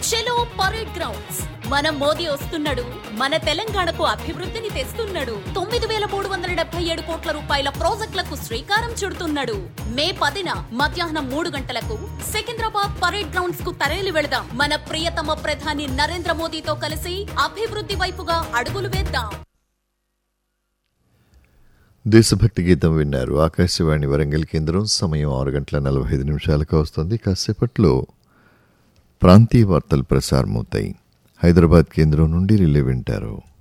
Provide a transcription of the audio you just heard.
చలో parade grounds మన మోదీ వస్తున్నాడు మన తెలంగాణకు అభివృద్ధిని తెస్తున్నాడు తొమ్మిది వేల మూడు వందల డెబ్బై ఏడు కోట్ల రూపాయల ప్రాజెక్టులకు శ్రీకారం చుడుతున్నాడు మే పదిన మధ్యాహ్నం మూడు గంటలకు సికింద్రాబాద్ పరేడ్ గ్రౌండ్స్ కు తరలి వెళదాం మన ప్రియతమ ప్రధాని నరేంద్ర మోదీతో కలిసి అభివృద్ధి వైపుగా అడుగులు వేద్దాం దేశభక్తి గీతం విన్నారు ఆకాశవాణి వరంగల్ కేంద్రం సమయం ఆరు గంటల నలభై ఐదు నిమిషాలకు వస్తుంది కాసేపట్లో ప్రాంతీయ వార్తలు ప్రసారమవుతాయి హైదరాబాద్ కేంద్రం నుండి రిలే వింటారు